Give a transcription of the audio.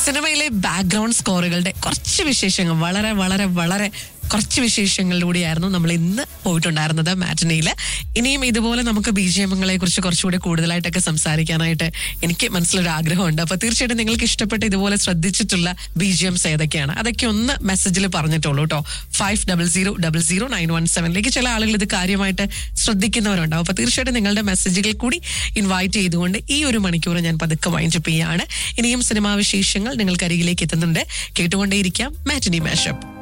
സിനിമയിലെ ബാക്ക്ഗ്രൗണ്ട് സ്കോറുകളുടെ കുറച്ച് വിശേഷങ്ങൾ വളരെ വളരെ വളരെ കുറച്ച് വിശേഷങ്ങളിലൂടെയായിരുന്നു നമ്മൾ ഇന്ന് പോയിട്ടുണ്ടായിരുന്നത് മാറ്റനിയിൽ ഇനിയും ഇതുപോലെ നമുക്ക് ബി ജി എമ്മുകളെ കുറിച്ച് കുറച്ചുകൂടി കൂടുതലായിട്ടൊക്കെ സംസാരിക്കാനായിട്ട് എനിക്ക് മനസ്സിലൊരു ആഗ്രഹമുണ്ട് അപ്പൊ തീർച്ചയായിട്ടും നിങ്ങൾക്ക് ഇഷ്ടപ്പെട്ട ഇതുപോലെ ശ്രദ്ധിച്ചിട്ടുള്ള ബി ജി എംസ് ഏതൊക്കെയാണ് അതൊക്കെ ഒന്ന് മെസ്സേജിൽ പറഞ്ഞിട്ടുള്ളൂ കേട്ടോ five double zero double zero nine one സെവനിലേക്ക് ചില ആളുകൾ ഇത് കാര്യമായിട്ട് ശ്രദ്ധിക്കുന്നവരുണ്ടാവും അപ്പൊ തീർച്ചയായിട്ടും നിങ്ങളുടെ മെസ്സേജുകൾ കൂടി ഇൻവൈറ്റ് ചെയ്തുകൊണ്ട് ഈ ഒരു മണിക്കൂർ ഞാൻ പതുക്കെ വൈൻഡപ്പ് ചെയ്യാണ് ഇനിയും സിനിമാ വിശേഷങ്ങൾ നിങ്ങൾക്ക് അരികിലേക്ക് എത്തുന്നുണ്ട് കേട്ടുകൊണ്ടേയിരിക്കാം മാറ്റിനി മാഷപ്പ്